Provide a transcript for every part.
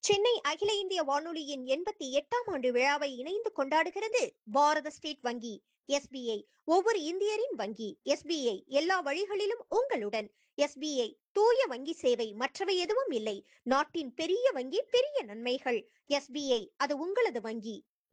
சென்னை அகில இந்திய வானொலியின் எண்பத்தி எட்டாம் ஆண்டு விழாவை இணைந்து கொண்டாடுகிறது பாரத ஸ்டேட் வங்கி எஸ்பிஐ ஒவ்வொரு இந்தியரின் வங்கி எஸ்பிஐ எல்லா வழிகளிலும் உங்களுடன் எஸ்பிஐ தூய வங்கி சேவை மற்றவை எதுவும் இல்லை நாட்டின் பெரிய வங்கி பெரிய நன்மைகள் எஸ்பிஐ அது உங்களது வங்கி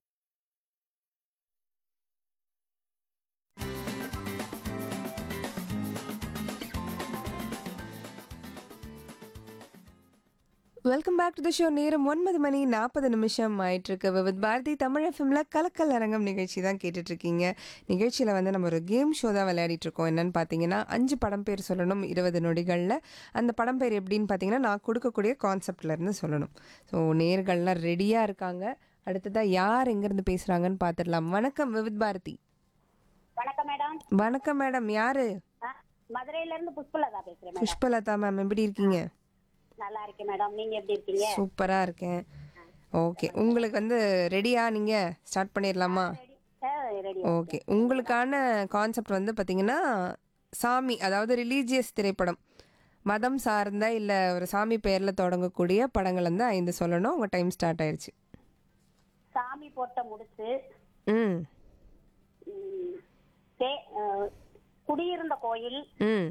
welcome back to the show நேரம் ஒன்பது மணி நாற்பது நிமிஷம் ஆயிட்டிருக்கு வித் பாரதி தமிழ் எஃப்எம்ல கலக்கல் அரங்கம் நிகழ்ச்சி தான் கேட்டுட்டு இருக்கீங்க நிகழ்ச்சியில் வந்து நம்ம ஒரு கேம் ஷோ தான் விளையாடிட்டு இருக்கோம் என்னன்னு பார்த்தீங்கன்னா அஞ்சு படம் பேர் சொல்லணும் இருபது நொடிகளில் அந்த படம் பேர் எப்படின்னு பார்த்தீங்கன்னா நான் கொடுக்கக்கூடிய கான்செப்ட்ல இருந்து சொல்லணும் ஸோ நேர்கள்லாம் ரெடியாக இருக்காங்க அடுத்ததாக யார் எங்கேருந்து பேசுகிறாங்கன்னு பார்த்துடலாம் வணக்கம் விவித் பாரதி வணக்கம் மேடம் வணக்கம் மேடம் யாரு ஆ, மதுரையில இருந்து புஷ்பலதா பேசுறேன் மேடம் புஷ்பலதா மேம் எப்படி இருக்கீங்க நல்லா இருக்கேன் மேடம் நீங்க எப்படி இருக்கீங்க சூப்பரா இருக்கேன் ஓகே உங்களுக்கு வந்து ரெடியா நீங்க ஸ்டார்ட் பண்ணிடலாமா ரெடி ஓகே உங்களுக்கான கான்செப்ட் வந்து பார்த்தீங்கன்னா சாமி அதாவது ரிலீஜியஸ் திரைப்படம் மதம் சார்ந்த இல்லை ஒரு சாமி பெயரில் தொடங்கக்கூடிய படங்கள் வந்து ஐந்து சொல்லணும் உங்கள் டைம் ஸ்டார்ட் ஆயிடுச்சு சாமி போட்ட முடிச்சு ம் ம், தே- ஆ, குடியிருந்த கோயில் ம்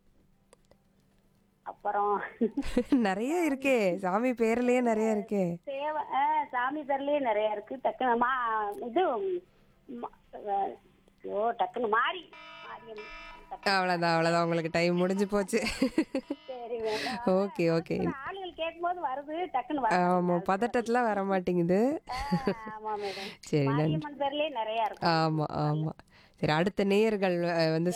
அப்புறம் நிறைய இருக்கே சாமி பேர்லயே நிறைய இருக்கே சேவை ஆ, சாமி பேர்லயே நிறைய இருக்கு டக்குனு மா இது ம- ஆ, ஐயோ டக்குனு மாறி மாரியம் டக்கு- அவ்வளோதான் அவ்வளோதான் உங்களுக்கு டைம் முடிஞ்சு போச்சு சரி மேடம் ஓகே ஓகே ஆளுகள் கேட்கும்போது வருது டக்குன்னு வருது ஆமாம் பதட்டத்தில் வர மாட்டேங்குது ஆ, ஆமா மேடம் சரி நன்றி மாரியம்மன் பேர்லயே நிறைய இருக்கும் ஆமாம் ஆமாம் சரி அடுத்த நேயர்கள் அஹ், வந்து